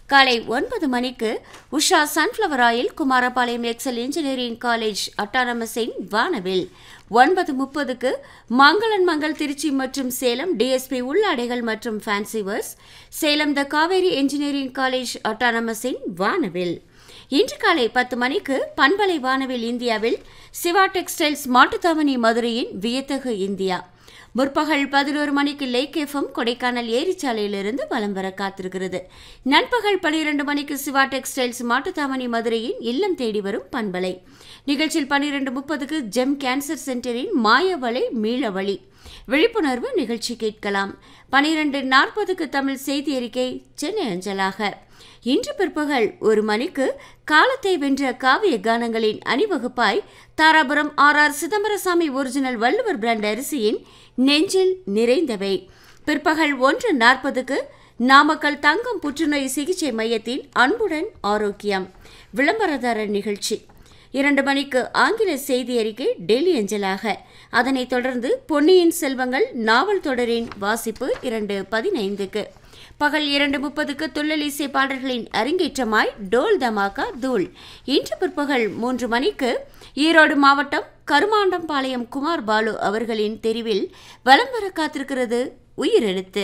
காலை ஒன்பது மணிக்கு Usha sunflower oil Kumarapalayam Excel engineering college அட்டானமஸின் வானவில் ஒன்பது முப்பதுக்கு மங்களன் மங்கள் திருச்சி மற்றும் சேலம் டிஎஸ்பி உள்ளாடைகள் மற்றும் fancy wears Salem the Kaveri engineering college அட்டானமஸின் வானவில் இன்று காலை பத்து மணிக்கு பண்பலை வானவில் இந்தியாவில் சிவா டெக்ஸ்டைல்ஸ் மாட்டுத்தாவணி மதுரையின் வியத்தகு இந்தியா முற்பகல் பதினோரு மணிக்கு லேக் எஃப்எம் கொடைக்கானல் ஏரிச்சாலையிலிருந்து வலம் வர காத்திருக்கிறது நண்பகல் பனிரெண்டு மணிக்கு சிவா டெக்ஸ்டைல்ஸ் மாட்டுத்தாவணி மதுரையின் இல்லம் தேடி வரும் பண்பலை நிகழ்ச்சியில் பனிரெண்டு முப்பதுக்கு ஜெம் கேன்சர் சென்டரின் மாயவளை மீளவழி விழிப்புணர்வு நிகழ்ச்சி கேட்கலாம் பனிரெண்டு நாற்பதுக்கு தமிழ் செய்தி அறிக்கை சென்னை அஞ்சலாக இன்று பிற்பகல் ஒரு மணிக்கு காலத்தை வென்ற காவிய கானங்களின் அணிவகுப்பாய் Dharapuram R R Chidambarasamy original Valluvar brand அரிசியின் நெஞ்சில் நிறைந்தவை பிற்பகல் ஒன்று நாற்பதுக்கு நாமக்கல் தங்கம் புற்றுநோய் சிகிச்சை மையத்தின் அன்புடன் ஆரோக்கியம் விளம்பரதாரர் நிகழ்ச்சி இரண்டு மணிக்கு ஆங்கில செய்தி அறிக்கை டெல்லி அஞ்சலாக அதனைத் தொடர்ந்து பொன்னியின் செல்வங்கள் நாவல் தொடரின் வாசிப்பு இரண்டு பதினைந்துக்கு பகல் இரண்டு முப்பதுக்கு துள்ளல் இசை பாடல்களின் அரங்கேற்றமாய் டோல் தமாகா தூள் இன்று பிற்பகல் மூன்று மணிக்கு ஈரோடு மாவட்டம் கருமாண்டம்பாளையம் குமார் பாலு அவர்களின் தெரிவில் வலம் வர காத்திருக்கிறது உயிரெழுத்து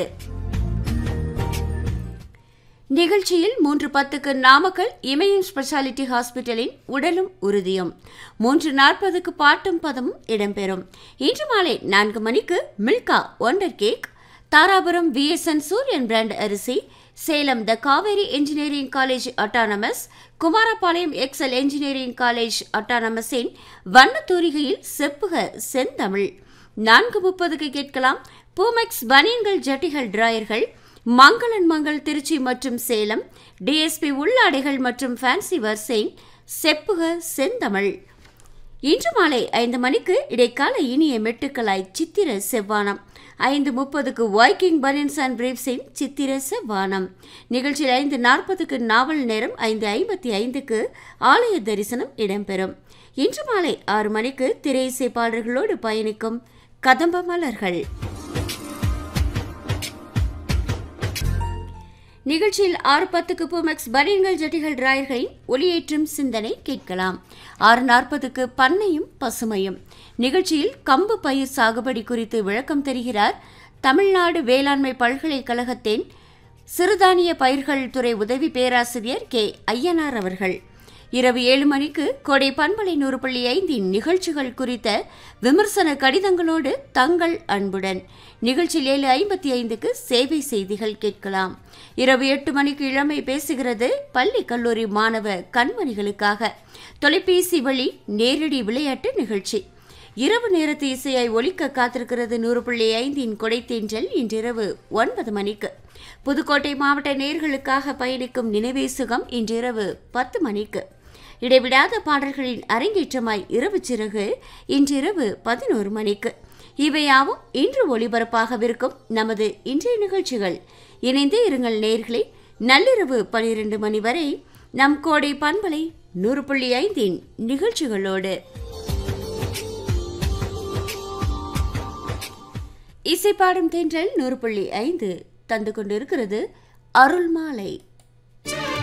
நிகழ்ச்சியில் மூன்று பத்துக்கு நாமக்கல் இமயம் ஸ்பெஷாலிட்டி ஹாஸ்பிட்டலின் உடலும் உறுதியும் மூன்று நாற்பதுக்கு பாட்டும் பதமும் இடம்பெறும் இன்று மாலை நான்கு மணிக்கு Milka wonder cake Dharapuram VSN Sooriyan brand அரிசி Salem the Kaveri engineering college autonomous Kumarapalayam Excel engineering college அட்டானமஸின் வண்ணத்தூரிகையில் செப்புக செந்தமிழ் நான்கு முப்பதுக்கு கேட்கலாம் பூமெக்ஸ் பனியன்கள் ஜட்டிகள் டிராயர்கள் மங்களன் மங்கள் திருச்சி மற்றும் சேலம் டிஎஸ்பி உள்ளாடைகள் மற்றும் ஃபேன்சி வர்சைன் செப்புக செந்தமிழ் இன்று மாலை ஐந்து மணிக்கு இடைக்கால இனிய மெட்டுக்களாய் சித்திர செவ்வானம் ஐந்து முப்பதுக்கு வாய்க்கிங் பனியன்ஸ் அண்ட் பிரீப்ஸின் சித்திர செவ்வானம் நிகழ்ச்சியில் ஐந்து நாற்பதுக்கு நாவல் நேரம் ஐந்து ஐம்பத்தி ஐந்துக்கு ஆலய தரிசனம் இடம்பெறும் இன்று மாலை ஆறு மணிக்கு திரை இசை பாடல்களோடு பயணிக்கும் கதம்ப மலர்கள் நிகழ்ச்சியில் ஆறு பத்துக்கு பூமெக்ஸ் பனியன்கள் ஜட்டிகள் டிராயர்களின் ஒளியேற்றும் சிந்தனை கேட்கலாம் ஆறு நாற்பதுக்கு பண்ணையும் பசுமையும் நிகழ்ச்சியில் கம்பு பயிர் சாகுபடி குறித்து விளக்கம் தருகிறார் தமிழ்நாடு வேளாண்மை பல்கலைக்கழகத்தின் சிறுதானிய பயிர்கள் துறை உதவி பேராசிரியர் கே ஐயனார் அவர்கள் இரவு ஏழு மணிக்கு கோடை பண்பலை நூறு புள்ளி ஐந்தின் நிகழ்ச்சிகள் குறித்த விமர்சன கடிதங்களோடு தங்கள் அன்புடன் நிகழ்ச்சியில் ஏழு ஐம்பத்தி ஐந்துக்கு சேவை செய்திகள் கேட்கலாம் இரவு எட்டு மணிக்கு இளமை பேசுகிறது பள்ளி கல்லூரி மாணவ கண்மணிகளுக்காக தொலைபேசி வழி நேரடி விளையாட்டு நிகழ்ச்சி இரவு நேரத்து இசையாய் ஒலிக்க காத்திருக்கிறது நூறு புள்ளி ஐந்தின் கொடைத்தேன்றல் இன்றிரவு ஒன்பது மணிக்கு புதுக்கோட்டை மாவட்ட நேர்களுக்காக பயணிக்கும் நினைவே சுகம் இன்றிரவு பத்து மணிக்கு இடைவிடாத பாடல்களின் அரங்கேற்றமாய் இரவு சிறகு இன்றிரவு பதினோரு மணிக்கு இவையாவும் இன்று ஒளிபரப்பாகவிருக்கும் நமது இன்றைய நிகழ்ச்சிகள் இணைந்தே இருங்கள் நேர்களே நள்ளிரவு பனிரெண்டு மணி வரை நம் கோடை பண்பலை நூறு புள்ளி ஐந்தின் நிகழ்ச்சிகளோடு இசைப்பாடும் தென்றல் நூறு புள்ளி ஐந்து தந்து கொண்டிருக்கிறது அருள் மாலை